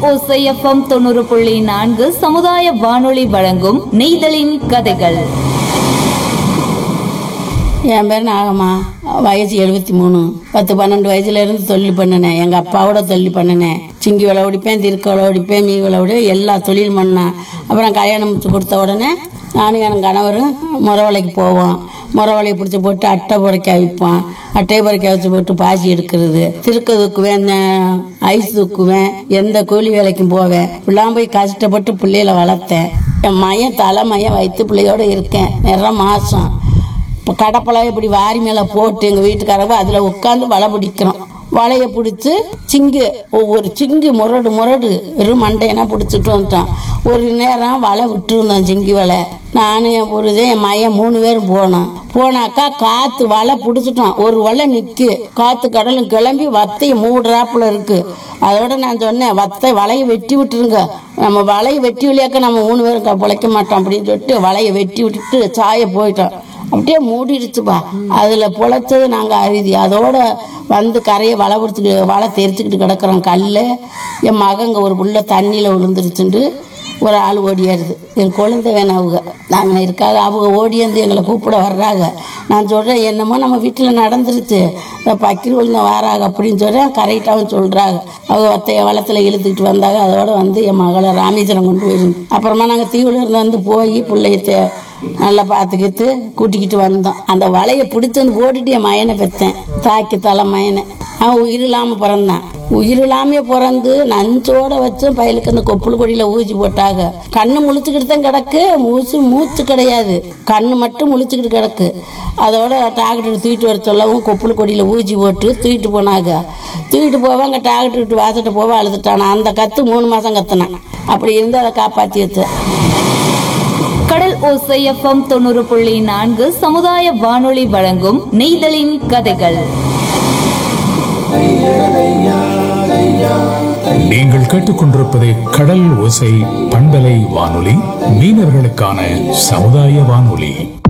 ஓசைஎஃப்எம் தொண்ணூறு புள்ளி நான்கு சமுதாய வானொலி வழங்கும் நெய்தலின் கதைகள் என் பேர் நாகம்மா வயசு எழுபத்தி மூணு பத்து பன்னெண்டு வயசுல இருந்து தொழில் பண்ணினேன் எங்கள் அப்பாவோட தொழில் பண்ணினேன் சிங்கி விலை ஒடிப்பேன் திருக்க விலை ஒடிப்பேன் மீ விலை ஒடி எல்லா தொழில் பண்ணேன் அப்புறம் கல்யாணம் முடிச்சு கொடுத்த உடனே நானும் என் கணவரும் முறவலைக்கு போவோம் முறவலையை பிடிச்சி போட்டு அட்டை புறைக்க வைப்போன் அட்டையை புறைக்க வச்சு போட்டு பாசி எடுக்கிறது திருக்க தூக்குவேன் நெ- ஐஸ் தூக்குவேன் எந்த கூலி வேலைக்கும் போவேன் இப்படிலாம் போய் கஷ்டப்பட்டு பிள்ளைகளை வளர்த்தேன் என் மையன் தலை மையம் வயிற்று பிள்ளையோட இருக்கேன் நிற மாதம் இப்போ கடப்பெல்லாம் இப்படி வாரி மேலே போட்டு எங்கள் வீட்டுக்காரங்க அதில் உட்காந்து வலை பிடிக்கிறோம் வலையை பிடிச்சி சிங்கு ஒவ்வொரு சிங்கு முரடு முரடு வெறும் மண்டையனா பிடிச்சிட்டு வந்துட்டோம் ஒரு நேரம் வலை விட்டுருந்தோம் சிங்கி வலை நானும் என் பொழுது என் மையன் மூணு பேரும் போனோம் போனாக்கா காற்று வலை பிடிச்சிட்டோம் ஒரு வலை நிற்கு காற்று கடலும் கிளம்பி வத்தையை மூடுறாப்புல இருக்கு அதோட நான் சொன்னேன் வத்தை வலையை வெட்டி விட்டுருங்க நம்ம வலையை வெட்டி விளையாக்க நம்ம மூணு பேரும் க- பிழைக்க மாட்டோம் அப்படின்னு சொல்லிட்டு வலையை வெட்டி விட்டுட்டு சாய போயிட்டோம் அப்படியே மூடிடுச்சுப்பா அதில் பொழைச்சது நாங்கள் அறுதி அதோட வந்து கரையை வலை பிடிச்சிக்கிட்டு வலை தெரிச்சுக்கிட்டு கிடக்குறோம் கல்ல என் மகங்க ஒரு புள்ள தண்ணியில் விழுந்துருச்சுண்டு ஒரு ஆள் ஓடியாருது என் குழந்தை வேணும் அவங்க நாங்கள் இருக்காங்க அவங்க ஓடியாந்து எங்களை கூப்பிட வர்றாங்க நான் சொல்கிறேன் என்னமோ நம்ம வீட்டில் நடந்துருச்சு இந்த பக்கீர் விழுந்த வாராங்க அப்படின்னு சொல்கிறேன் கரெக்டாகவும் சொல்கிறாங்க அவங்க ஒத்தைய வளத்தில் இழுத்துக்கிட்டு வந்தாங்க அதோட வந்து என் மகளை ராமேஸ்வரம் கொண்டு போயிருந்து அப்புறமா நாங்கள் தீவிலிருந்து வந்து போய் பிள்ளைய தே- நல்லா பார்த்துக்கிட்டு கூட்டிக்கிட்டு வந்தோம் அந்த வலையை பிடிச்சி வந்து போட்டுட்டு என் மயனை பெற்றேன் தாக்கி தலை மயனை அவன் உயிர் இல்லாமல் பிறந்தான் உயிர் இல்லாமே பிறந்து நஞ்சோட வச்சு பயலுக்கு அந்த கொப்புள் கொடியில் ஊசி போட்டாங்க கண்ணு முழிச்சுக்கிட்டு தான் கிடக்கு மூச்சு மூச்சு கிடையாது கண்ணு மட்டும் முழிச்சுக்கிட்டு கிடக்கு அதோட டாக்டர் தூக்கிட்டு வர சொல்லவும் கொப்புள் கொடியில் ஊசி போட்டு தூக்கிட்டு போனாங்க தூக்கிட்டு போவாங்க டாக்டர் விட்டு வாசட்டு போவ அழுதுட்டானா அந்த கத்து மூணு மாதம் கத்துனான் அப்படி இருந்து அதை காப்பாற்றி வச்சேன் கடல் ஓசைஎஃப்எம் தொண்ணூறு புள்ளி நான்கு சமுதாய வானொலி வழங்கும் நெய்தலின் கதைகள் நீங்கள் கேட்டுக்கொண்டிருப்பது கடல் ஓசை பண்பலை வானொலி மீனவர்களுக்கான சமுதாய வானொலி